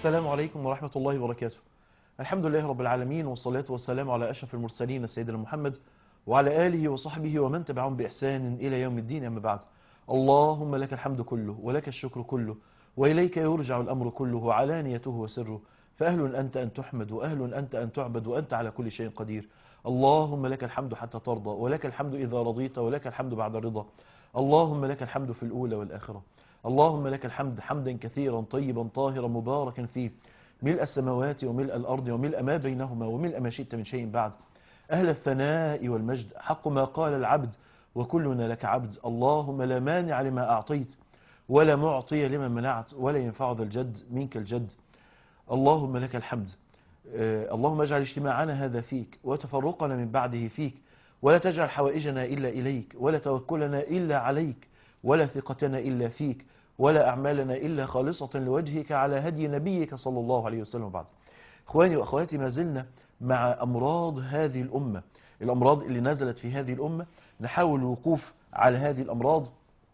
السلام عليكم ورحمة الله وبركاته الحمد لله رب العالمين والصلاة والسلام على أشرف المرسلين سيدنا محمد وعلى آله وصحبه ومن تبعهم بإحسان إلى يوم الدين أما بعد اللهم لك الحمد كله ولك الشكر كله وإليك يرجع الأمر كله وعلانيته وسره فأهل أنت أن تحمد وأهل أنت أن تعبد وأنت على كل شيء قدير اللهم لك الحمد حتى ترضى ولك الحمد إذا رضيت ولك الحمد بعد الرضا اللهم لك الحمد في الأولى والآخرة اللهم لك الحمد حمدا كثيرا طيبا طاهرا مباركا فيه ملء السماوات وملء الأرض وملء ما بينهما وملء ما شئت من شيء بعد أهل الثناء والمجد حق ما قال العبد وكلنا لك عبد اللهم لا مانع لما أعطيت ولا معطي لما منعت ولا ينفع ذا الجد منك الجد اللهم لك الحمد آه، اللهم اجعل اجتماعنا هذا فيك وتفرقنا من بعده فيك ولا تجعل حوائجنا إلا إليك ولا توكلنا إلا عليك ولا ثقتنا إلا فيك ولا أعمالنا إلا خالصة لوجهك على هدي نبيك صلى الله عليه وسلم بعد إخواني وأخواتي ما زلنا مع أمراض هذه الأمة الأمراض اللي نزلت في هذه الأمة نحاول الوقوف على هذه الأمراض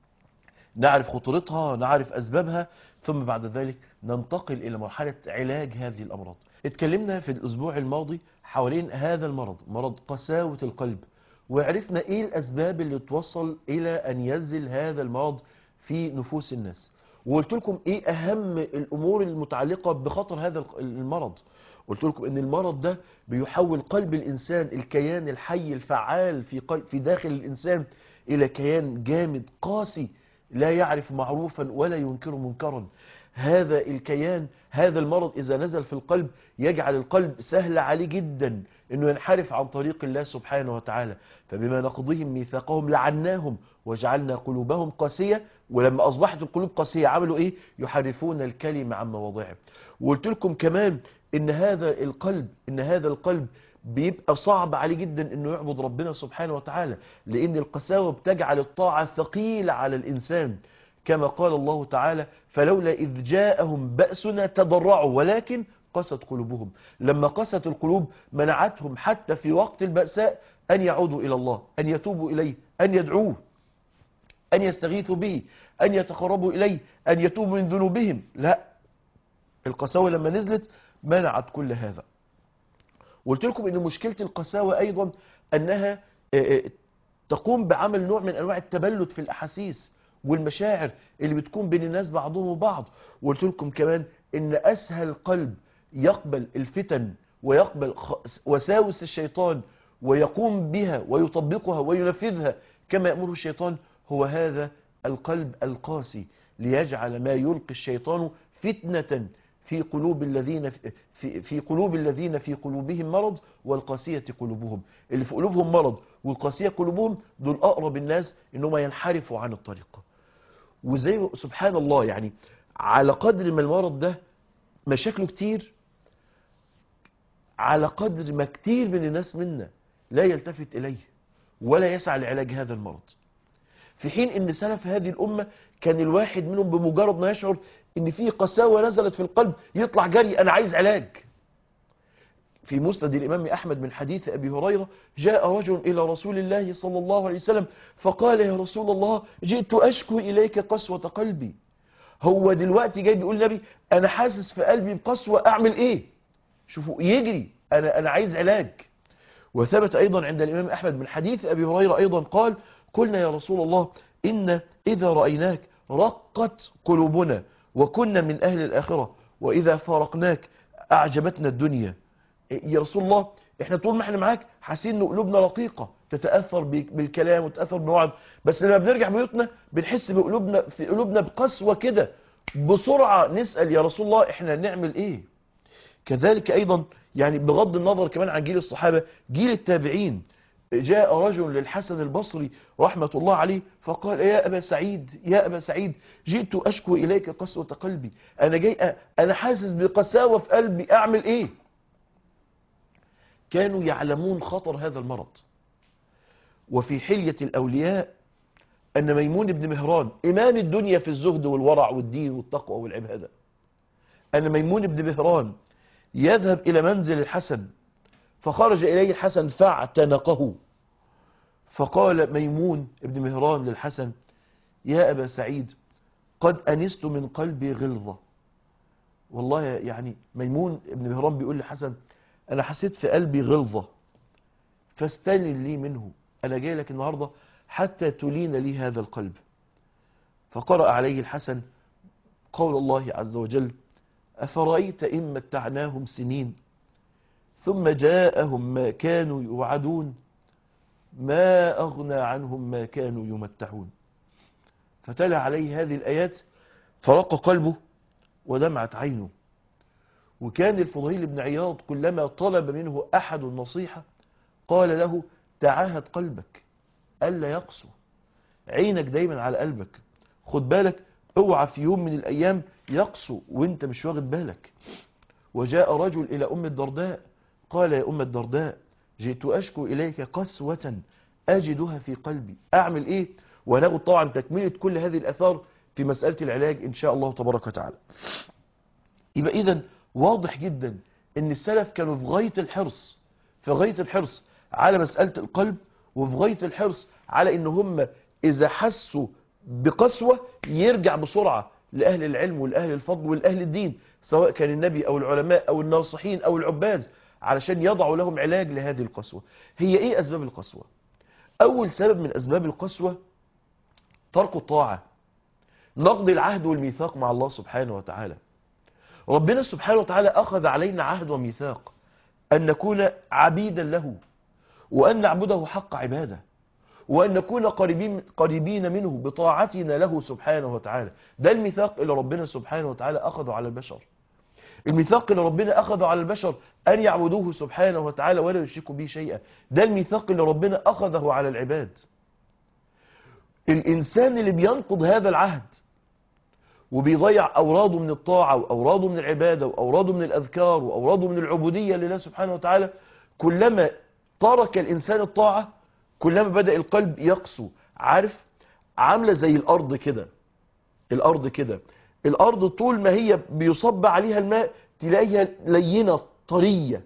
نعرف خطورتها نعرف أسبابها ثم بعد ذلك ننتقل إلى مرحلة علاج هذه الأمراض اتكلمنا في الأسبوع الماضي حوالين هذا المرض مرض قساوة القلب وعرفنا إيه الأسباب اللي توصل إلى أن ينزل هذا المرض في نفوس الناس وقلت لكم إيه أهم الأمور المتعلقة بخطر هذا المرض قلت لكم ان المرض ده بيحول قلب الانسان الكيان الحي الفعال في قلب في داخل الانسان الى كيان جامد قاسي لا يعرف معروفا ولا ينكر منكرا هذا الكيان هذا المرض اذا نزل في القلب يجعل القلب سهل عليه جدا انه ينحرف عن طريق الله سبحانه وتعالى فبما نقضهم ميثاقهم لعناهم وجعلنا قلوبهم قاسية ولما اصبحت القلوب قاسية عملوا ايه يحرفون الكلمة عن مواضعه وقلت لكم كمان ان هذا القلب ان هذا القلب بيبقى صعب عليه جدا انه يعبد ربنا سبحانه وتعالى لان القساوة بتجعل الطاعة ثقيلة على الانسان كما قال الله تعالى فلولا اذ جاءهم بأسنا تضرعوا ولكن قست قلوبهم لما قست القلوب منعتهم حتى في وقت البأساء ان يعودوا الى الله ان يتوبوا اليه ان يدعوه ان يستغيثوا به ان يتقربوا اليه ان يتوبوا من ذنوبهم لا القساوة لما نزلت منعت كل هذا قلت لكم ان مشكلة القساوة ايضا انها تقوم بعمل نوع من انواع التبلد في الاحاسيس والمشاعر اللي بتكون بين الناس بعضهم وبعض وقلت لكم كمان ان اسهل قلب يقبل الفتن ويقبل وساوس الشيطان ويقوم بها ويطبقها وينفذها كما يأمره الشيطان هو هذا القلب القاسي ليجعل ما يلقي الشيطان فتنة في قلوب الذين في, في قلوب الذين في قلوبهم مرض والقاسية قلوبهم اللي في قلوبهم مرض والقاسية قلوبهم دول أقرب الناس إنهم ينحرفوا عن الطريقة وزي سبحان الله يعني على قدر ما المرض ده مشاكله كتير على قدر ما كتير من الناس منا لا يلتفت إليه ولا يسعى لعلاج هذا المرض في حين ان سلف هذه الأمة كان الواحد منهم بمجرد ما يشعر ان في قساوة نزلت في القلب يطلع جري انا عايز علاج في مسند الامام احمد من حديث ابي هريرة جاء رجل الى رسول الله صلى الله عليه وسلم فقال يا رسول الله جئت اشكو اليك قسوة قلبي هو دلوقتي جاي بيقول النبي انا حاسس في قلبي بقسوة اعمل ايه شوفوا يجري انا انا عايز علاج وثبت ايضا عند الامام احمد من حديث ابي هريرة ايضا قال قلنا يا رسول الله ان اذا رأيناك رقت قلوبنا وكنا من أهل الآخرة وإذا فارقناك أعجبتنا الدنيا يا رسول الله احنا طول ما احنا معاك حاسين ان قلوبنا رقيقة تتأثر بالكلام وتتأثر بالوعظ بس لما بنرجع بيوتنا بنحس بقلوبنا في قلوبنا بقسوة كده بسرعة نسأل يا رسول الله احنا نعمل ايه كذلك ايضا يعني بغض النظر كمان عن جيل الصحابة جيل التابعين جاء رجل للحسن البصري رحمة الله عليه فقال يا أبا سعيد يا أبا سعيد جئت أشكو إليك قسوة قلبي أنا جاي أنا حاسس بقساوة في قلبي أعمل إيه كانوا يعلمون خطر هذا المرض وفي حلية الأولياء أن ميمون بن مهران إمام الدنيا في الزهد والورع والدين والتقوى والعبادة أن ميمون بن مهران يذهب إلى منزل الحسن فخرج إليه الحسن فاعتنقه فقال ميمون ابن مهران للحسن يا أبا سعيد قد أنست من قلبي غلظة والله يعني ميمون ابن مهران بيقول لحسن انا حسيت في قلبي غلظة فاستلن لي منه انا جاي لك النهاردة حتى تلين لي هذا القلب فقرأ عليه الحسن قول الله عز وجل أفرأيت إن متعناهم سنين ثم جاءهم ما كانوا يوعدون ما أغنى عنهم ما كانوا يمتعون فتلا عليه هذه الآيات فرق قلبه ودمعت عينه وكان الفضيل بن عياض كلما طلب منه أحد النصيحة قال له تعاهد قلبك ألا يقسو عينك دايما على قلبك خد بالك اوعى في يوم من الأيام يقسو وانت مش واخد بالك وجاء رجل إلى أم الدرداء قال يا أم الدرداء جئت أشكو إليك قسوة أجدها في قلبي أعمل إيه وناخد طبعا تكملة كل هذه الأثار في مسألة العلاج إن شاء الله تبارك وتعالى يبقى إذا واضح جدا ان السلف كانوا في غاية الحرص في غاية الحرص على مسألة القلب وفي غاية الحرص على ان هم اذا حسوا بقسوة يرجع بسرعة لأهل العلم والأهل الفضل والأهل الدين سواء كان النبي أو العلماء أو الناصحين أو العباز علشان يضعوا لهم علاج لهذه القسوة هي إيه أسباب القسوة أول سبب من أسباب القسوة ترك الطاعة نقض العهد والميثاق مع الله سبحانه وتعالى ربنا سبحانه وتعالى أخذ علينا عهد وميثاق أن نكون عبيدا له وأن نعبده حق عباده وأن نكون قريبين, قريبين منه بطاعتنا له سبحانه وتعالى ده الميثاق اللي ربنا سبحانه وتعالى أخذه على البشر الميثاق اللي ربنا أخذه على البشر أن يعبدوه سبحانه وتعالى ولا يشركوا به شيئا ده الميثاق اللي ربنا أخذه على العباد الإنسان اللي بينقض هذا العهد وبيضيع أوراده من الطاعة وأوراده من العبادة وأوراده من الأذكار وأوراده من العبودية لله سبحانه وتعالى كلما ترك الإنسان الطاعة كلما بدأ القلب يقسو عارف عاملة زي الأرض كده الأرض كده الأرض طول ما هي بيصب عليها الماء تلاقيها لينة طرية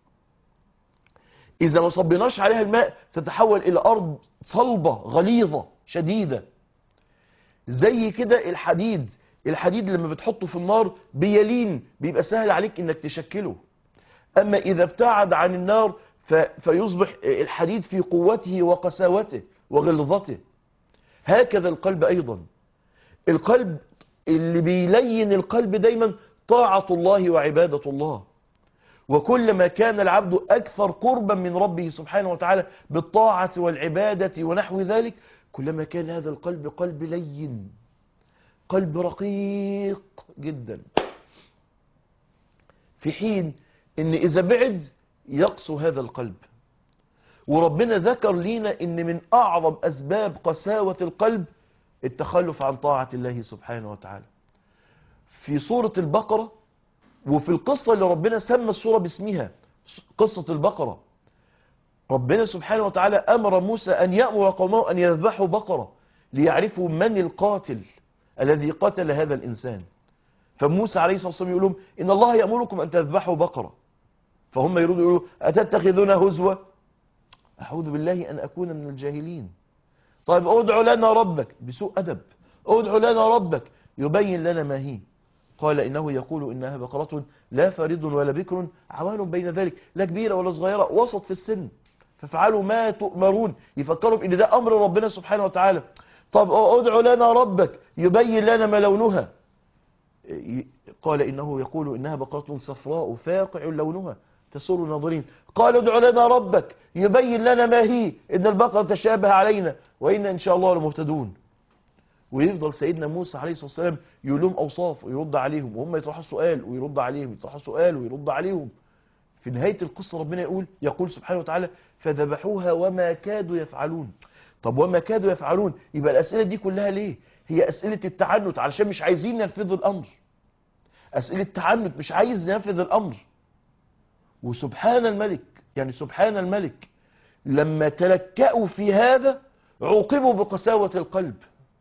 إذا ما صبناش عليها الماء تتحول إلى أرض صلبة غليظة شديدة زي كده الحديد الحديد لما بتحطه في النار بيلين بيبقى سهل عليك انك تشكله اما اذا ابتعد عن النار ف... فيصبح الحديد في قوته وقساوته وغلظته هكذا القلب ايضا القلب اللي بيلين القلب دايما طاعة الله وعبادة الله وكلما كان العبد أكثر قربا من ربه سبحانه وتعالى بالطاعة والعبادة ونحو ذلك كلما كان هذا القلب قلب لين قلب رقيق جدا في حين ان اذا بعد يقسو هذا القلب وربنا ذكر لينا ان من اعظم اسباب قساوة القلب التخلف عن طاعة الله سبحانه وتعالى في سورة البقرة وفي القصة اللي ربنا سمى السورة باسمها قصة البقرة ربنا سبحانه وتعالى أمر موسى أن يأمر قومه أن يذبحوا بقرة ليعرفوا من القاتل الذي قتل هذا الإنسان فموسى عليه الصلاة والسلام يقول لهم إن الله يأمركم أن تذبحوا بقرة فهم يردوا يقولوا أتتخذون هزوة أعوذ بالله أن أكون من الجاهلين طيب ادعو لنا ربك بسوء أدب ادعو لنا ربك يبين لنا ما هي قال إنه يقول إنها بقرة لا فارض ولا بكر عوان بين ذلك لا كبيرة ولا صغيرة وسط في السن فافعلوا ما تؤمرون يفكروا ان ده امر ربنا سبحانه وتعالى طب ادعو لنا ربك يبين لنا ما لونها قال انه يقول انها بقرة صفراء فاقع لونها تسر الناظرين قال ادعو لنا ربك يبين لنا ما هي ان البقرة تشابه علينا وإن ان شاء الله لمهتدون ويفضل سيدنا موسى عليه الصلاة والسلام يقول لهم اوصاف ويرد عليهم وهم يطرحوا سؤال ويرد عليهم يطرحوا سؤال ويرد عليهم في نهاية القصة ربنا يقول يقول سبحانه وتعالى فذبحوها وما كادوا يفعلون طب وما كادوا يفعلون يبقى الأسئلة دي كلها ليه هي أسئلة التعنت علشان مش عايزين ينفذوا الأمر أسئلة تعنت مش عايز ينفذ الأمر وسبحان الملك يعني سبحان الملك لما تلكأوا في هذا عوقبوا بقساوة القلب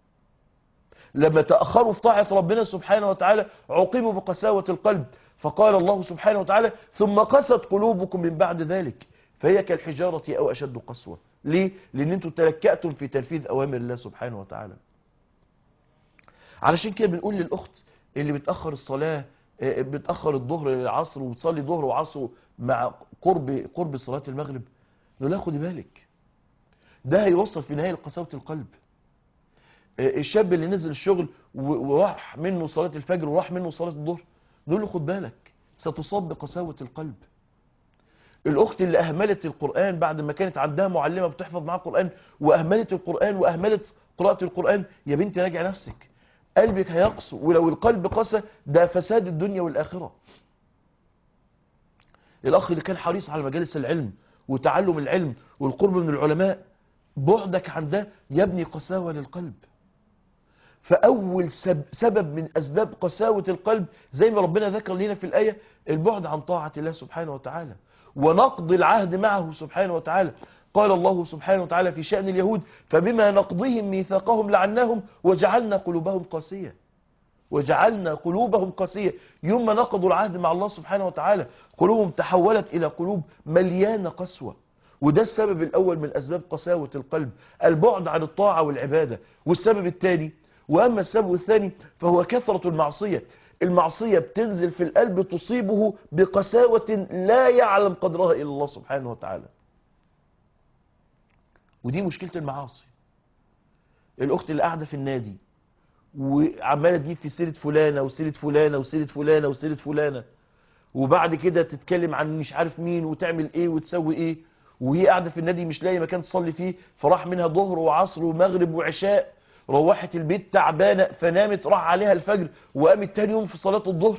لما تأخروا في طاعة ربنا سبحانه وتعالى عوقبوا بقساوة القلب فقال الله سبحانه وتعالى ثم قست قلوبكم من بعد ذلك فهي كالحجارة أو أشد قسوة ليه؟ لأن انتم تلكأتم في تنفيذ أوامر الله سبحانه وتعالى علشان كده بنقول للأخت اللي بتأخر الصلاة آه، بتأخر الظهر للعصر وتصلي ظهر وعصر مع قرب قرب صلاة المغرب نقول لها خدي بالك ده هيوصل في النهاية لقساوة القلب آه، الشاب اللي نزل الشغل و- وراح منه صلاة الفجر وراح منه صلاة الظهر نقول له خد بالك ستصاب بقساوة القلب الأخت اللي أهملت القرآن بعد ما كانت عندها معلمة بتحفظ معاها القرآن وأهملت القرآن وأهملت قراءة القرآن يا بنتي راجع نفسك قلبك هيقسو ولو القلب قسى ده فساد الدنيا والآخرة الأخ اللي كان حريص على مجالس العلم وتعلم العلم والقرب من العلماء بعدك عن ده يبني قساوة للقلب فأول سب سبب من أسباب قساوة القلب زي ما ربنا ذكر لنا في الآية البعد عن طاعة الله سبحانه وتعالى ونقض العهد معه سبحانه وتعالى قال الله سبحانه وتعالى في شأن اليهود فبما نقضهم ميثاقهم لعناهم وجعلنا قلوبهم قاسية وجعلنا قلوبهم قاسية يوم ما نقضوا العهد مع الله سبحانه وتعالى قلوبهم تحولت إلى قلوب مليانة قسوة وده السبب الأول من أسباب قساوة القلب البعد عن الطاعة والعبادة والسبب الثاني وأما السبب الثاني فهو كثرة المعصية المعصية بتنزل في القلب تصيبه بقساوة لا يعلم قدرها إلا الله سبحانه وتعالى ودي مشكلة المعاصي الأخت اللي قاعدة في النادي وعمالة تجيب في سيرة فلانة وسيرة فلانة وسيرة فلانة وسيرة فلانة وبعد كده تتكلم عن مش عارف مين وتعمل ايه وتسوي ايه وهي قاعدة في النادي مش لاقي مكان تصلي فيه فراح منها ظهر وعصر ومغرب وعشاء روحت البيت تعبانة فنامت راح عليها الفجر وقامت تاني يوم في صلاة الظهر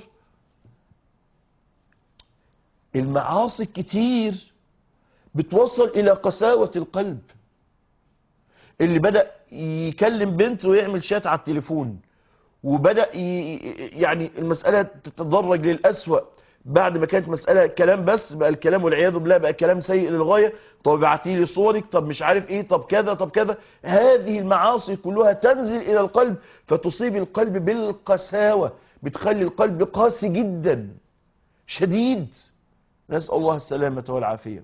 المعاصي الكتير بتوصل إلى قساوة القلب اللي بدأ يكلم بنت ويعمل شات على التليفون وبدأ ي... يعني المسألة تتدرج للأسوأ بعد ما كانت مسألة كلام بس بقى الكلام والعياذ بالله بقى كلام سيء للغاية طب ابعتي لي صورك طب مش عارف ايه طب كذا طب كذا هذه المعاصي كلها تنزل إلى القلب فتصيب القلب بالقساوة بتخلي القلب قاسي جدا شديد نسأل الله السلامة والعافية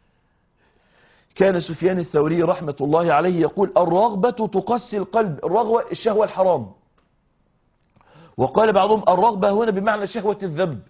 كان سفيان الثوري رحمة الله عليه يقول الرغبة تقسي القلب الرغبة الشهوة الحرام وقال بعضهم الرغبة هنا بمعنى شهوة الذنب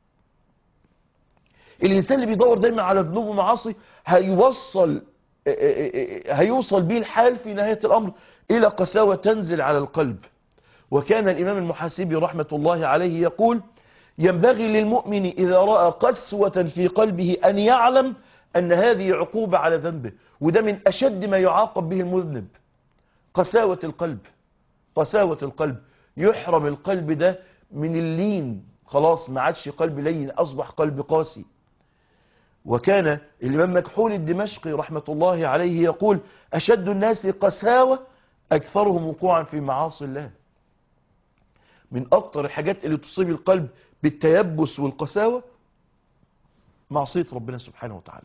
الإنسان اللي بيدور دايما على ذنوب ومعاصي هيوصل هيوصل بيه الحال في نهاية الأمر إلى قساوة تنزل على القلب وكان الإمام المحاسبي رحمة الله عليه يقول ينبغي للمؤمن إذا رأى قسوة في قلبه أن يعلم أن هذه عقوبة على ذنبه وده من أشد ما يعاقب به المذنب قساوة القلب قساوة القلب يحرم القلب ده من اللين خلاص ما عادش قلب لين أصبح قلب قاسي وكان الإمام مكحول الدمشقي رحمة الله عليه يقول أشد الناس قساوة أكثرهم وقوعا في معاصي الله من أكثر الحاجات اللي تصيب القلب بالتيبس والقساوة معصية ربنا سبحانه وتعالى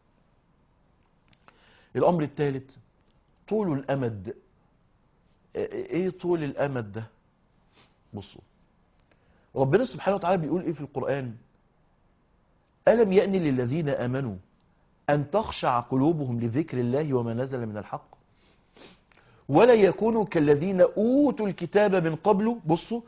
الأمر الثالث طول الأمد إيه طول الأمد ده بصوا ربنا سبحانه وتعالى بيقول إيه في القرآن ألم يأن للذين آمنوا أن تخشع قلوبهم لذكر الله وما نزل من الحق ولا يكونوا كالذين أوتوا الكتاب من قبل بصوا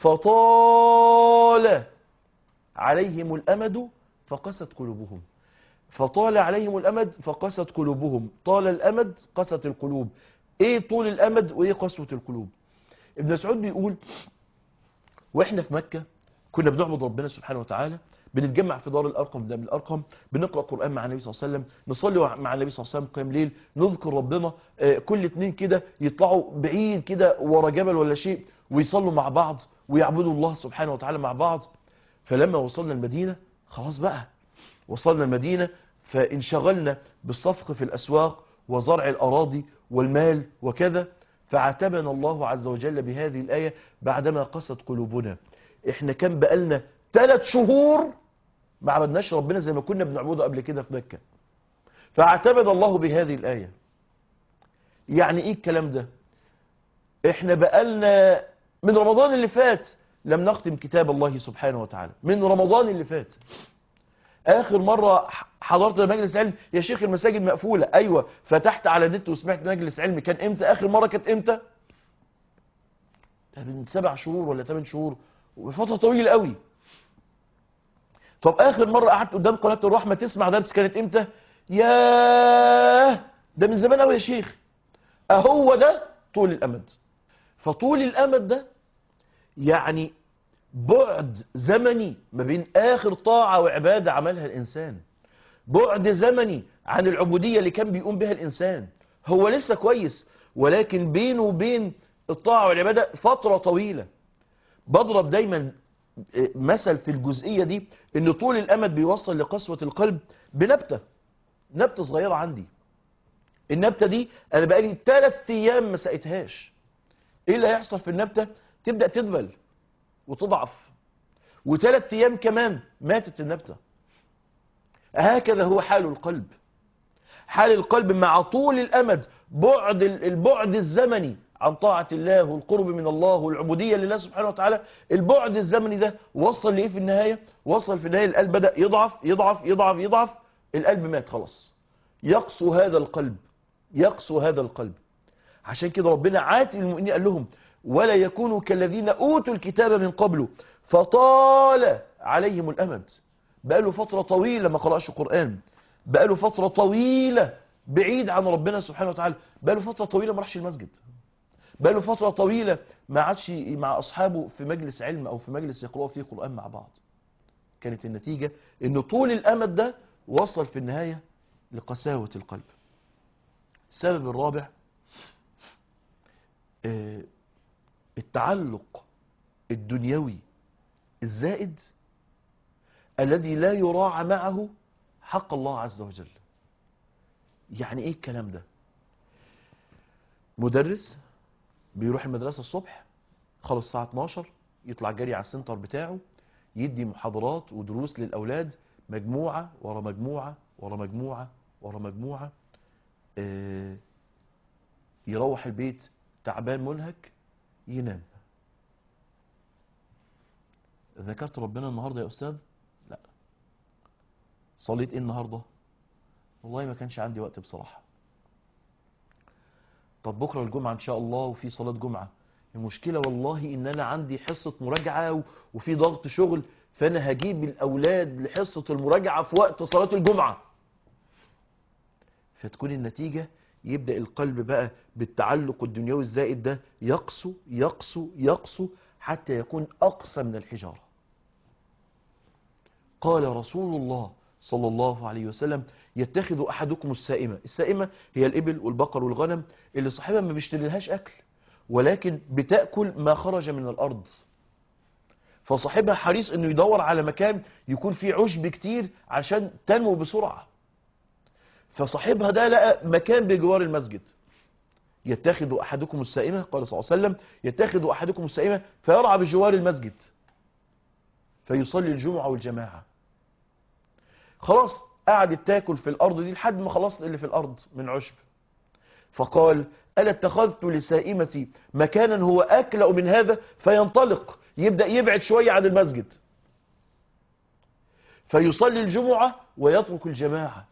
فطال عليهم الأمد فقست قلوبهم فطال عليهم الأمد فقست قلوبهم طال الأمد قست القلوب ايه طول الأمد وايه قسوة القلوب ابن مسعود بيقول واحنا في مكة كنا بنعبد ربنا سبحانه وتعالى بنتجمع في دار الأرقم ده من الأرقم بنقرأ قرآن مع النبي صلى الله عليه وسلم نصلي مع النبي صلى الله عليه وسلم قيام ليل نذكر ربنا آه، كل اتنين كده يطلعوا بعيد كده ورا جبل ولا شيء ويصلوا مع بعض ويعبدوا الله سبحانه وتعالى مع بعض فلما وصلنا المدينة خلاص بقى وصلنا المدينة فانشغلنا بالصفق في الأسواق وزرع الأراضي والمال وكذا فعاتبنا الله عز وجل بهذه الآية بعدما قست قلوبنا احنا كان بقالنا ثلاث شهور ما عبدناش ربنا زي ما كنا بنعبده قبل كده في مكة فاعتبد الله بهذه الآية يعني ايه الكلام ده احنا بقالنا من رمضان اللي فات لم نختم كتاب الله سبحانه وتعالى من رمضان اللي فات اخر مرة حضرت مجلس علم يا شيخ المساجد مقفولة ايوه فتحت على النت وسمعت مجلس علم كان امتى اخر مرة كانت امتى من سبع شهور ولا ثمان شهور وفترة طويلة قوي طب اخر مره قعدت قدام قناه الرحمه تسمع درس كانت امتى ياه ده من زمان قوي يا شيخ اهو ده طول الامد فطول الامد ده يعني بعد زمني ما بين اخر طاعه وعباده عملها الانسان بعد زمني عن العبوديه اللي كان بيقوم بها الانسان هو لسه كويس ولكن بينه وبين الطاعه والعباده فتره طويله بضرب دايما مثل في الجزئيه دي ان طول الامد بيوصل لقسوه القلب بنبته نبته صغيره عندي النبته دي انا بقالي 3 ايام ما سقيتهاش ايه اللي هيحصل في النبته تبدا تدبل وتضعف وثلاث ايام كمان ماتت النبته هكذا هو حال القلب حال القلب مع طول الامد بعد البعد الزمني عن طاعة الله والقرب من الله والعبودية لله سبحانه وتعالى البعد الزمني ده وصل لإيه في النهاية وصل في النهاية القلب بدأ يضعف يضعف يضعف يضعف القلب مات خلاص يقسو هذا القلب يقسو هذا القلب عشان كده ربنا عاتب المؤمنين قال لهم ولا يكونوا كالذين أوتوا الكتاب من قبله فطال عليهم الأمد بقاله فترة طويلة ما قرأش القرآن بقاله فترة طويلة بعيد عن ربنا سبحانه وتعالى بقاله فترة طويلة ما راحش المسجد بقاله فترة طويلة ما عادش مع أصحابه في مجلس علم أو في مجلس يقرأوا فيه قرآن مع بعض كانت النتيجة أن طول الأمد ده وصل في النهاية لقساوة القلب السبب الرابع التعلق الدنيوي الزائد الذي لا يراعى معه حق الله عز وجل يعني ايه الكلام ده مدرس بيروح المدرسة الصبح خلص الساعة 12 يطلع جري على السنتر بتاعه يدي محاضرات ودروس للأولاد مجموعة ورا مجموعة ورا مجموعة ورا مجموعة اه يروح البيت تعبان منهك ينام ذكرت ربنا النهاردة يا أستاذ لا صليت ايه النهاردة والله ما كانش عندي وقت بصراحة طب بكرة الجمعة ان شاء الله وفي صلاة جمعة المشكلة والله ان انا عندي حصة مراجعة وفي ضغط شغل فانا هجيب الاولاد لحصة المراجعة في وقت صلاة الجمعة فتكون النتيجة يبدأ القلب بقى بالتعلق الدنيوي الزائد ده يقسو يقسو يقسو حتى يكون أقسى من الحجارة قال رسول الله صلى الله عليه وسلم يتخذ أحدكم السائمة السائمة هي الإبل والبقر والغنم اللي صاحبها ما بيشتريلهاش أكل ولكن بتأكل ما خرج من الأرض فصاحبها حريص انه يدور على مكان يكون فيه عشب كتير عشان تنمو بسرعة فصاحبها ده لقى مكان بجوار المسجد يتخذ أحدكم السائمة قال صلى الله عليه وسلم يتخذ أحدكم السائمة فيرعى بجوار المسجد فيصلي الجمعة والجماعة خلاص قعدت تاكل في الأرض دي لحد ما خلصت اللي في الأرض من عشب فقال ألا اتخذت لسائمتي مكانا هو أكلأ من هذا فينطلق يبدأ يبعد شوية عن المسجد فيصلي الجمعة ويترك الجماعة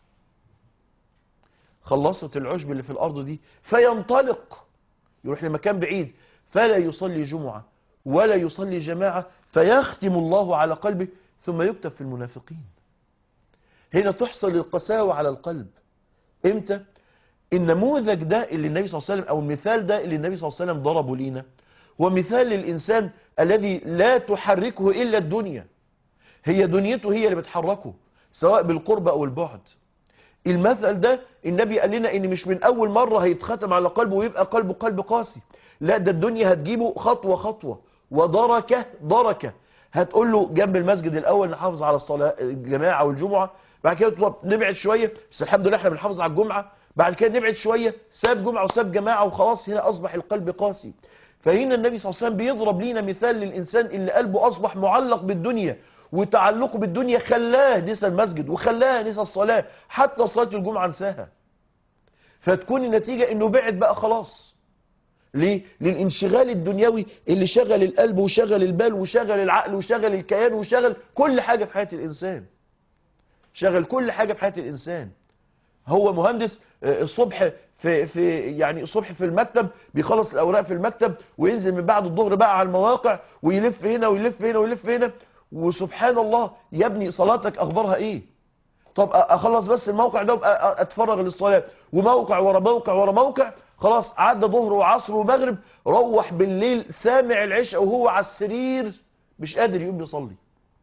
خلصت العشب اللي في الأرض دي فينطلق يروح لمكان بعيد فلا يصلي جمعة ولا يصلي جماعة فيختم الله على قلبه ثم يكتب في المنافقين هنا تحصل القساوة على القلب امتى النموذج ده اللي النبي صلى الله عليه وسلم او المثال ده اللي النبي صلى الله عليه وسلم ضربه لينا هو مثال للإنسان الذي لا تحركه إلا الدنيا هي دنيته هي اللي بتحركه سواء بالقرب أو البعد المثل ده النبي قال لنا ان مش من اول مرة هيتختم على قلبه ويبقى قلبه قلب قاسي لا ده الدنيا هتجيبه خطوة خطوة ودركة دركة هتقول له جنب المسجد الاول نحافظ على الصلاة الجماعة والجمعة بعد كده طب نبعد شوية بس الحمد لله احنا بنحافظ على الجمعة بعد كده نبعد شوية ساب جمعة وساب جماعة وخلاص هنا اصبح القلب قاسي فهنا النبي صلى الله عليه وسلم بيضرب لينا مثال للإنسان اللي قلبه أصبح معلق بالدنيا وتعلقه بالدنيا خلاه نسى المسجد وخلاه نسى الصلاة حتى صلاة الجمعة نساها فتكون النتيجة انه بعد بقى خلاص ليه؟ للانشغال الدنيوي اللي شغل القلب وشغل البال وشغل العقل وشغل الكيان وشغل كل حاجة في حياة الإنسان شغل كل حاجة في حياة الإنسان هو مهندس الصبح في في يعني الصبح في المكتب بيخلص الاوراق في المكتب وينزل من بعد الظهر بقى على المواقع ويلف هنا ويلف هنا ويلف هنا وسبحان الله يا ابني صلاتك اخبارها ايه طب أ- اخلص بس الموقع ده وابقى أ- اتفرغ للصلاه وموقع ورا موقع ورا موقع خلاص عدى ظهر وعصر ومغرب روح بالليل سامع العشاء وهو على السرير مش قادر يقوم يصلي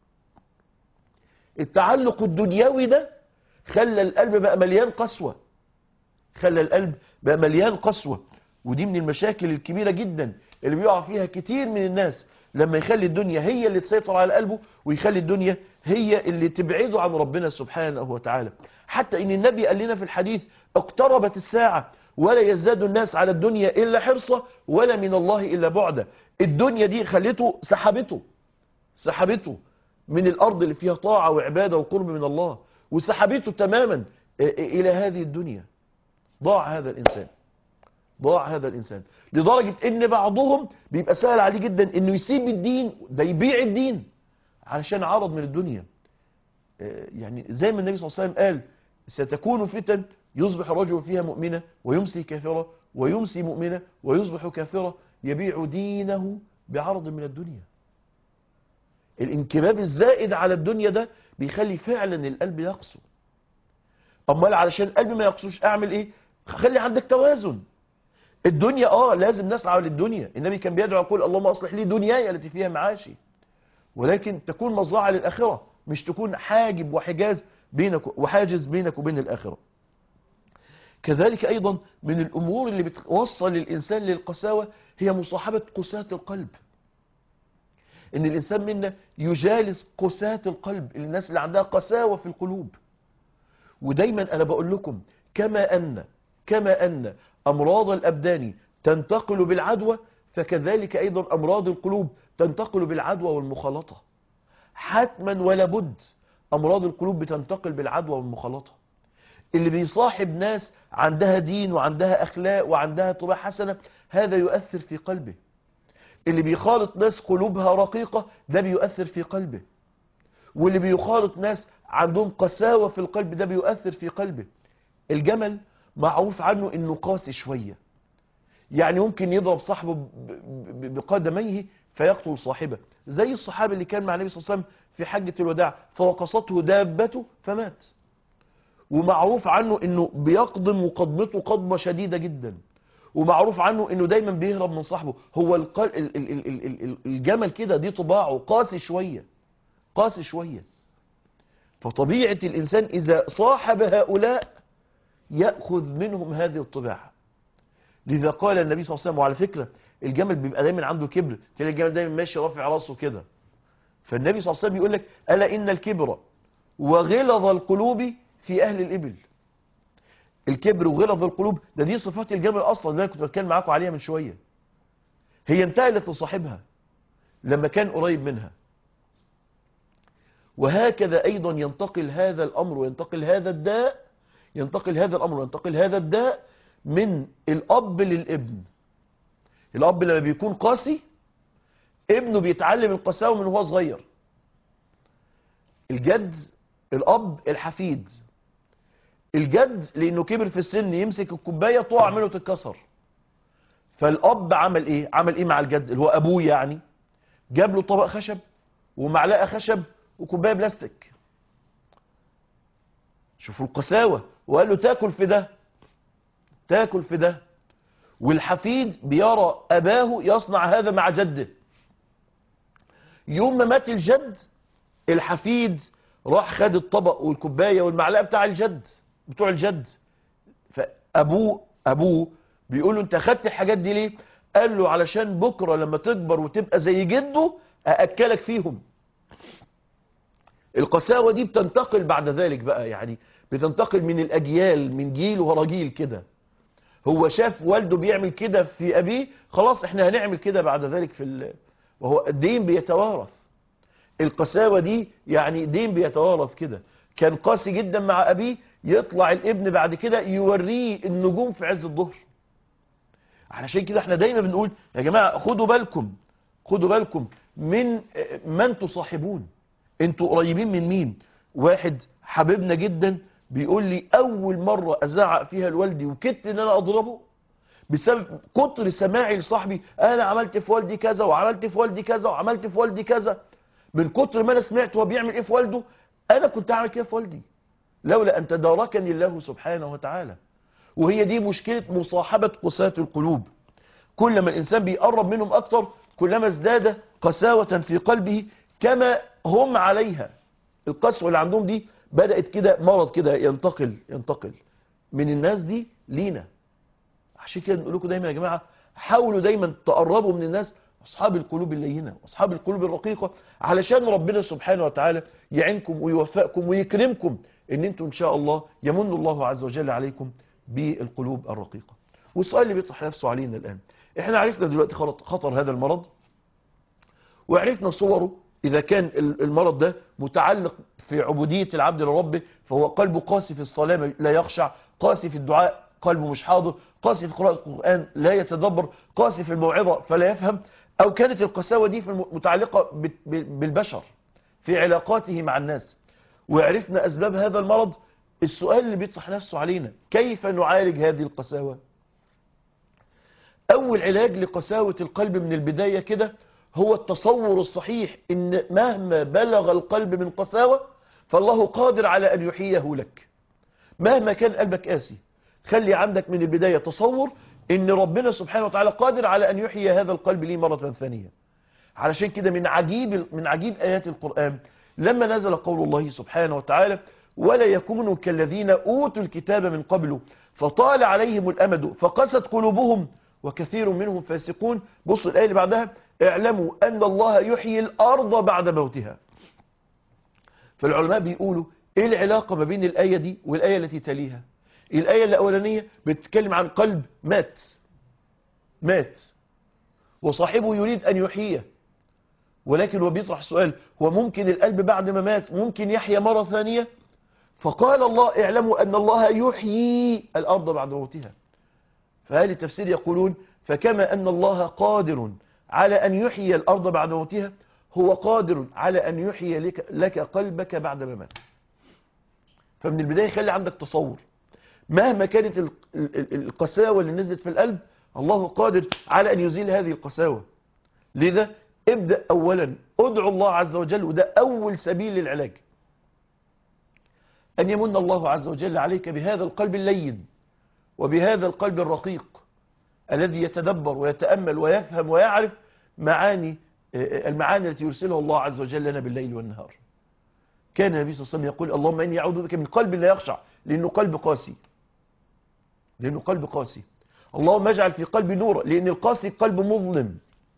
التعلق الدنيوي ده خلى القلب بقى مليان قسوة خلى القلب بقى مليان قسوة ودي من المشاكل الكبيرة جدا اللي بيقع فيها كتير من الناس لما يخلي الدنيا هي اللي تسيطر على قلبه ويخلي الدنيا هي اللي تبعده عن ربنا سبحانه وتعالى حتى ان النبي قال لنا في الحديث اقتربت الساعة ولا يزداد الناس على الدنيا إلا حرصة ولا من الله إلا بعدا الدنيا دي خلته سحبته سحبته من الأرض اللي فيها طاعة وعبادة وقرب من الله وسحبته تماما إلى هذه الدنيا ضاع هذا الإنسان ضاع هذا الإنسان لدرجة إن بعضهم بيبقى سهل عليه جدا إنه يسيب الدين ده يبيع الدين علشان عرض من الدنيا يعني زي ما النبي صلى الله عليه وسلم قال ستكون فتن يصبح الرجل فيها مؤمنة ويمسي كافرة ويمسي مؤمنة ويصبح كافرة يبيع دينه بعرض من الدنيا الانكباب الزائد على الدنيا ده بيخلي فعلا القلب يقسو امال علشان القلب ما يقسوش اعمل ايه خلي عندك توازن الدنيا اه لازم نسعى للدنيا النبي كان بيدعو يقول اللهم اصلح لي دنياي التي فيها معاشي ولكن تكون مزرعة للآخرة مش تكون حاجب وحجاز بينك وحاجز بينك وبين الآخرة كذلك أيضا من الأمور اللي بتوصل الإنسان للقساوة هي مصاحبة قساة القلب إن الإنسان منا يجالس قساة القلب الناس اللي عندها قساوة في القلوب ودايما أنا بقول لكم كما أن كما أن أمراض الأبدان تنتقل بالعدوى فكذلك أيضا أمراض القلوب تنتقل بالعدوى والمخالطة حتما ولا بد أمراض القلوب بتنتقل بالعدوى والمخالطة اللي بيصاحب ناس عندها دين وعندها أخلاق وعندها طباع حسنة هذا يؤثر في قلبه اللي بيخالط ناس قلوبها رقيقة ده بيؤثر في قلبه واللي بيخالط ناس عندهم قساوة في القلب ده بيؤثر في قلبه الجمل معروف عنه انه قاسي شوية يعني ممكن يضرب صاحبه بقدميه فيقتل صاحبه زي الصحابي اللي كان مع النبي صلى الله عليه وسلم في حجة الوداع فوقصته دابته فمات ومعروف عنه انه بيقضم مقدمته قضمة شديدة جدا ومعروف عنه انه دايما بيهرب من صاحبه هو القل... ال... ال... ال... ال... الجمل كده دي طباعه قاسي شوية قاسي شوية فطبيعة الانسان اذا صاحب هؤلاء يأخذ منهم هذه الطباع لذا قال النبي صلى الله عليه وسلم وعلى فكرة الجمل بيبقى دايما عنده كبر تلاقي الجمل دايما ماشي رافع راسه كده فالنبي صلى الله عليه وسلم يقول لك ألا إن الكبر وغلظ القلوب في أهل الإبل الكبر وغلظ القلوب ده دي صفات الجمل أصلا اللي أنا كنت بتكلم معاكم عليها من شوية هي انتقلت لصاحبها لما كان قريب منها وهكذا أيضا ينتقل هذا الأمر وينتقل هذا الداء ينتقل هذا الأمر وينتقل هذا الداء من الأب للابن الأب لما بيكون قاسي ابنه بيتعلم القساوة من وهو صغير الجد الأب الحفيد الجد لأنه كبر في السن يمسك الكوباية تقع منه تتكسر فالأب عمل إيه عمل إيه مع الجد اللي هو أبوه يعني جاب له طبق خشب ومعلقة خشب وكوباية بلاستيك شوفوا القساوة وقال له تاكل في ده تاكل في ده والحفيد بيرى أباه يصنع هذا مع جده يوم ما مات الجد الحفيد راح خد الطبق والكوباية والمعلقة بتاع الجد بتوع الجد فأبوه أبوه بيقول له انت خدت الحاجات دي ليه قال له علشان بكرة لما تكبر وتبقى زي جده أأكلك فيهم القساوة دي بتنتقل بعد ذلك بقى يعني بتنتقل من الأجيال من جيل ورا جيل كده هو شاف والده بيعمل كده في أبيه خلاص احنا هنعمل كده بعد ذلك في ال... وهو الدين بيتوارث القساوة دي يعني دين بيتوارث كده كان قاسي جدا مع أبيه يطلع الابن بعد كده يوريه النجوم في عز الظهر علشان كده احنا دايما بنقول يا جماعة خدوا بالكم خدوا بالكم من من تصاحبون انتوا قريبين من مين واحد حبيبنا جدا بيقول لي اول مرة ازعق فيها لوالدي وكدت ان انا اضربه بسبب كتر سماعي لصاحبي انا عملت في والدي كذا وعملت في والدي كذا وعملت في والدي كذا من كتر ما انا سمعت هو بيعمل ايه في والده انا كنت هعمل كده في والدي لولا ان تداركني الله سبحانه وتعالى وهي دي مشكلة مصاحبة قساة القلوب كلما الإنسان بيقرب منهم أكتر كلما ازداد قساوة في قلبه كما هم عليها القسوة اللي عندهم دي بدأت كده مرض كده ينتقل ينتقل من الناس دي لينا عشان كده نقول لكم دايما يا جماعة حاولوا دايما تقربوا من الناس أصحاب القلوب اللينة وأصحاب القلوب الرقيقة علشان ربنا سبحانه وتعالى يعينكم ويوفقكم ويكرمكم ان انتم ان شاء الله يمن الله عز وجل عليكم بالقلوب الرقيقة والسؤال اللي بيطرح نفسه علينا الآن احنا عرفنا دلوقتي خطر هذا المرض وعرفنا صوره إذا كان المرض ده متعلق في عبودية العبد لربه فهو قلبه قاسي في الصلاة لا يخشع قاسي في الدعاء قلبه مش حاضر قاسي في قراءة القرآن لا يتدبر قاسي في الموعظة فلا يفهم أو كانت القساوة دي في متعلقة بالبشر في علاقاته مع الناس وعرفنا أسباب هذا المرض السؤال اللي بيطرح نفسه علينا كيف نعالج هذه القساوة أول علاج لقساوة القلب من البداية كده هو التصور الصحيح إن مهما بلغ القلب من قساوة فالله قادر على أن يحييه لك مهما كان قلبك قاسي خلي عندك من البداية تصور إن ربنا سبحانه وتعالى قادر على أن يحيي هذا القلب لي مرة ثانية علشان كده من عجيب من عجيب آيات القرآن لما نزل قول الله سبحانه وتعالى ولا يكونوا كالذين أوتوا الكتاب من قبل فطال عليهم الأمد فقست قلوبهم وكثير منهم فاسقون بصوا الآية اللي بعدها اعلموا أن الله يحيي الأرض بعد موتها فالعلماء بيقولوا ايه العلاقة ما بين الآية دي والآية التي تليها الآية الأولانية بتتكلم عن قلب مات مات وصاحبه يريد أن يحييه ولكن هو بيطرح سؤال هو ممكن القلب بعد ما مات ممكن يحيا مرة ثانية فقال الله اعلموا أن الله يحيي الأرض بعد موتها فهل التفسير يقولون فكما أن الله قادر على أن يحيي الأرض بعد موتها هو قادر على أن يحيي لك, لك قلبك بعد ما مات فمن البداية خلي عندك تصور مهما كانت القساوة اللي نزلت في القلب الله قادر على أن يزيل هذه القساوة لذا ابدأ أولا ادعو الله عز وجل وده أول سبيل للعلاج أن يمن الله عز وجل عليك بهذا القلب اللين وبهذا القلب الرقيق الذي يتدبر ويتأمل ويفهم ويعرف معاني المعاني التي يرسلها الله عز وجل لنا بالليل والنهار كان النبي صلى الله عليه وسلم يقول اللهم إني أعوذ بك من قلب لا يخشع لأنه قلب قاسي لأنه قلب قاسي اللهم اجعل في قلبي نورا لأن القاسي قلب مظلم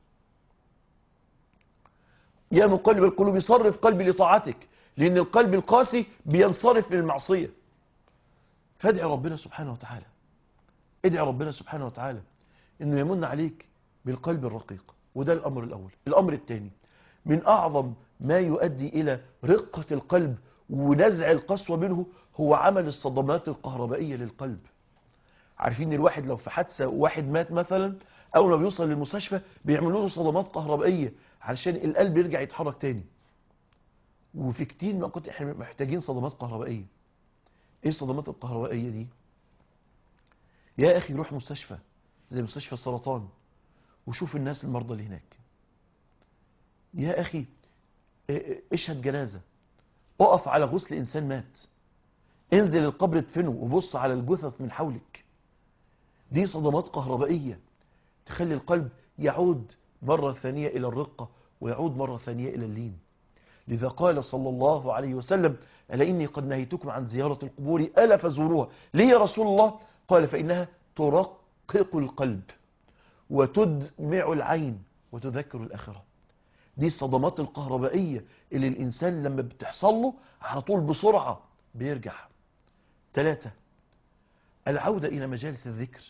يا مقلب القلوب صرف قلبي لطاعتك لأن القلب القاسي بينصرف للمعصية فادعي ربنا سبحانه وتعالى ادعي ربنا سبحانه وتعالى انه يمن عليك بالقلب الرقيق وده الامر الاول الامر الثاني من اعظم ما يؤدي الى رقة القلب ونزع القسوة منه هو عمل الصدمات الكهربائية للقلب عارفين الواحد لو في حادثة واحد مات مثلا اول ما بيوصل للمستشفى بيعملوا له صدمات كهربائية علشان القلب يرجع يتحرك تاني وفي كتير ما كنت احنا محتاجين صدمات كهربائية ايه الصدمات الكهربائية دي يا اخي روح مستشفى زي مستشفى السرطان وشوف الناس المرضى اللي هناك يا اخي اشهد جنازة اقف على غسل انسان مات انزل القبر ادفنه وبص على الجثث من حولك دي صدمات كهربائية تخلي القلب يعود مرة ثانية الى الرقة ويعود مرة ثانية الى اللين لذا قال صلى الله عليه وسلم ألا إني قد نهيتكم عن زيارة القبور ألا فزوروها ليه يا رسول الله قال فإنها ترقق القلب وتدمع العين وتذكر الآخرة دي الصدمات الكهربائية اللي الإنسان لما بتحصل له على طول بسرعة بيرجع ثلاثة العودة إلى مجالس الذكر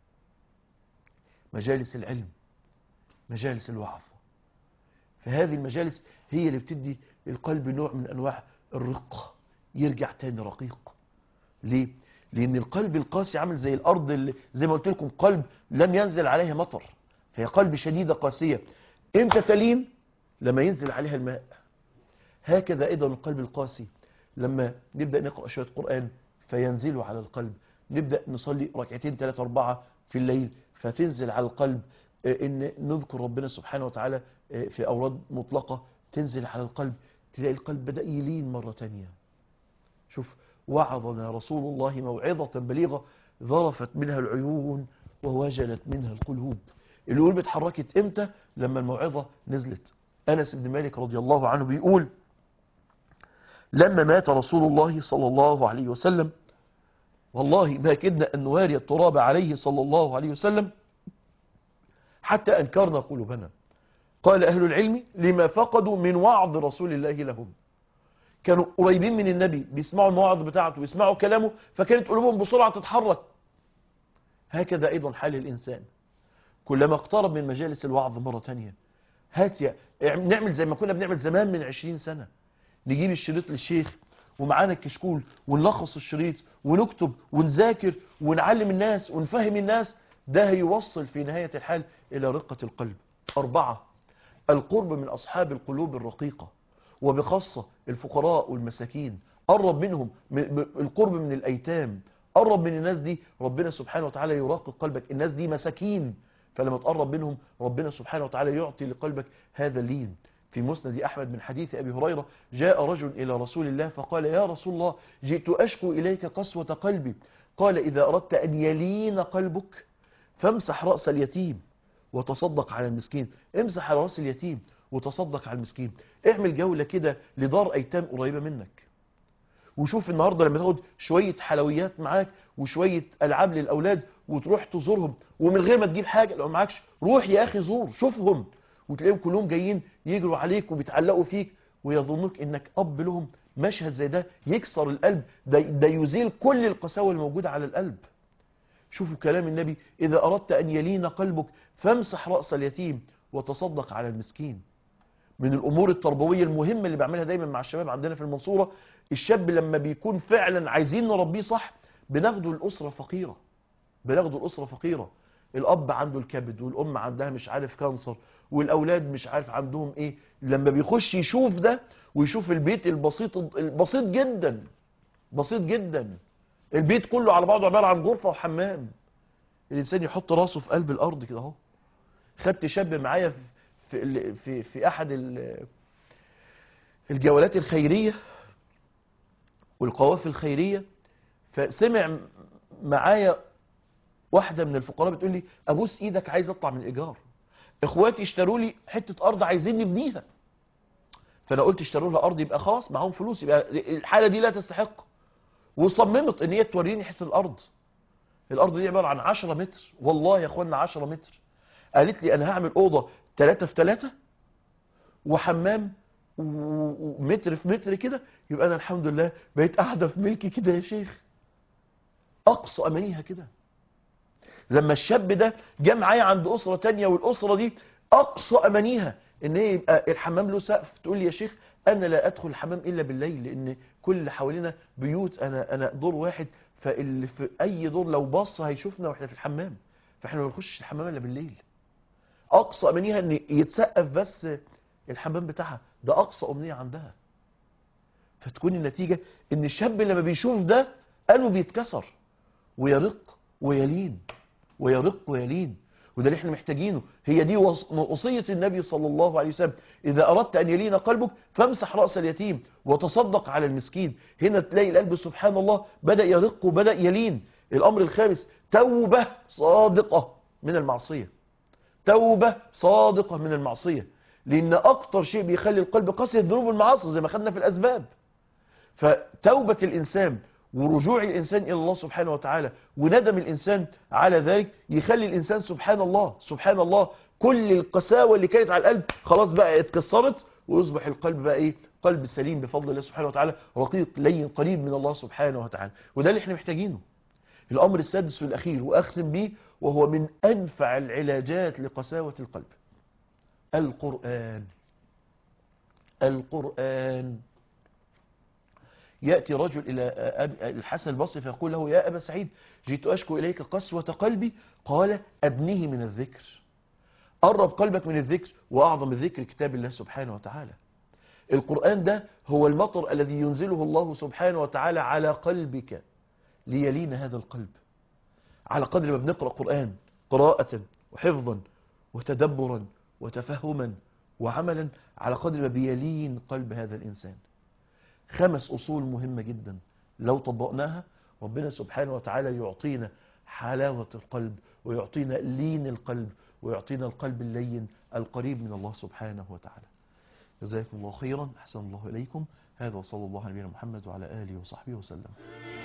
مجالس العلم مجالس الوعظ فهذه المجالس هي اللي بتدي القلب نوع من أنواع الرقة يرجع تاني رقيق ليه؟ لأن القلب القاسي عامل زي الأرض اللي زي ما قلت لكم قلب لم ينزل عليها مطر هي قلب شديدة قاسية امتى تلين لما ينزل عليها الماء هكذا أيضا القلب القاسي لما نبدأ نقرأ شوية قرآن فينزل على القلب نبدأ نصلي ركعتين ثلاثة أربعة في الليل فتنزل على القلب ان نذكر ربنا سبحانه وتعالى في أوراد مطلقة تنزل على القلب تلاقي القلب بدأ يلين مرة تانية شوف وعظنا رسول الله موعظة بليغة ظرفت منها العيون ووجلت منها القلوب القلوب اتحركت امتى لما الموعظة نزلت أنس بن مالك رضي الله عنه بيقول لما مات رسول الله صلى الله عليه وسلم والله ما كدنا أن نواري التراب عليه صلى الله عليه وسلم حتى أنكرنا قلوبنا قال أهل العلم لما فقدوا من وعظ رسول الله لهم كانوا قريبين من النبي بيسمعوا المواعظ بتاعته بيسمعوا كلامه فكانت قلوبهم بسرعة تتحرك هكذا أيضا حال الإنسان كلما اقترب من مجالس الوعظ مرة تانية هات يا نعمل زي ما كنا بنعمل زمان من عشرين سنة نجيب الشريط للشيخ ومعانا الكشكول ونلخص الشريط ونكتب ونذاكر ونعلم الناس ونفهم الناس ده هيوصل في نهاية الحال إلى رقة القلب أربعة القرب من أصحاب القلوب الرقيقة وبخاصة الفقراء والمساكين قرب منهم القرب من الأيتام قرب من الناس دي ربنا سبحانه وتعالى يراقق قلبك الناس دي مساكين فلما تقرب منهم ربنا سبحانه وتعالى يعطي لقلبك هذا اللين في مسند أحمد من حديث أبي هريرة جاء رجل إلى رسول الله فقال يا رسول الله جئت أشكو إليك قسوة قلبي قال إذا أردت أن يلين قلبك فامسح رأس اليتيم وتصدق على المسكين امسح على رأس اليتيم وتصدق على المسكين اعمل جولة كده لدار أيتام قريبة منك وشوف النهاردة لما تاخد شوية حلويات معاك وشوية ألعاب للأولاد وتروح تزورهم ومن غير ما تجيب حاجة لو معكش روح يا أخي زور شوفهم وتلاقيهم كلهم جايين يجروا عليك وبيتعلقوا فيك ويظنوك انك اب لهم مشهد زي ده يكسر القلب ده, ده يزيل كل القساوة الموجودة على القلب شوفوا كلام النبي إذا أردت أن يلين قلبك فامسح رأس اليتيم وتصدق على المسكين من الأمور التربوية المهمة اللي بعملها دايما مع الشباب عندنا في المنصورة الشاب لما بيكون فعلا عايزين نربيه صح بناخده الأسرة فقيرة بناخده الأسرة فقيرة الأب عنده الكبد والأم عندها مش عارف كانسر والأولاد مش عارف عندهم إيه لما بيخش يشوف ده ويشوف البيت البسيط البسيط جدا بسيط جدا البيت كله على بعضه عبارة عن غرفة وحمام الإنسان يحط راسه في قلب الأرض كده اهو خدت شاب معايا في في في أحد الجولات الخيرية والقوافل الخيرية فسمع معايا واحدة من الفقراء بتقول لي أبوس إيدك عايز أطلع من الإيجار إخواتي اشتروا لي حتة أرض عايزين نبنيها فأنا قلت اشتروا لها أرض يبقى خلاص معاهم فلوس يبقى الحالة دي لا تستحق وصممت ان هي توريني حته الارض الارض دي عباره عن 10 متر والله يا اخوانا 10 متر قالت لي انا هعمل اوضه 3 في 3 وحمام ومتر في متر كده يبقى انا الحمد لله بقيت قاعده في ملكي كده يا شيخ اقصى امانيها كده لما الشاب ده جه معايا عند اسره تانية والاسره دي اقصى امانيها ان هي يبقى الحمام له سقف تقول لي يا شيخ انا لا ادخل الحمام الا بالليل لان كل اللي حوالينا بيوت انا انا دور واحد فاللي في اي دور لو بص هيشوفنا واحنا في الحمام فاحنا ما بنخش الحمام الا بالليل اقصى امنيها ان يتسقف بس الحمام بتاعها ده اقصى امنيه عندها فتكون النتيجه ان الشاب لما بيشوف ده قلبه بيتكسر ويرق ويلين ويرق ويلين وده اللي احنا محتاجينه هي دي وصية النبي صلى الله عليه وسلم إذا أردت أن يلين قلبك فامسح رأس اليتيم وتصدق على المسكين هنا تلاقي القلب سبحان الله بدأ يرق وبدأ يلين الأمر الخامس توبة صادقة من المعصية توبة صادقة من المعصية لأن أكتر شيء بيخلي القلب قاسي الذنوب والمعاصي زي ما خدنا في الأسباب فتوبة الإنسان ورجوع الإنسان إلى الله سبحانه وتعالى وندم الإنسان على ذلك يخلي الإنسان سبحان الله سبحان الله كل القساوة اللي كانت على القلب خلاص بقى اتكسرت ويصبح القلب بقى إيه قلب سليم بفضل الله سبحانه وتعالى رقيق لين قريب من الله سبحانه وتعالى وده اللي احنا محتاجينه الأمر السادس والأخير وأختم به وهو من أنفع العلاجات لقساوة القلب القرآن القرآن يأتي رجل إلى الحسن البصري فيقول له يا أبا سعيد جئت أشكو إليك قسوة قلبي قال أبنيه من الذكر قرب قلبك من الذكر وأعظم الذكر كتاب الله سبحانه وتعالى القرآن ده هو المطر الذي ينزله الله سبحانه وتعالى على قلبك ليلين هذا القلب على قدر ما بنقرأ قرآن قراءة وحفظا وتدبرا وتفهما وعملا على قدر ما بيلين قلب هذا الإنسان خمس أصول مهمة جدا لو طبقناها ربنا سبحانه وتعالى يعطينا حلاوة القلب ويعطينا لين القلب ويعطينا القلب اللين القريب من الله سبحانه وتعالى جزاكم الله خيرا أحسن الله إليكم هذا وصلى الله على نبينا محمد وعلى آله وصحبه وسلم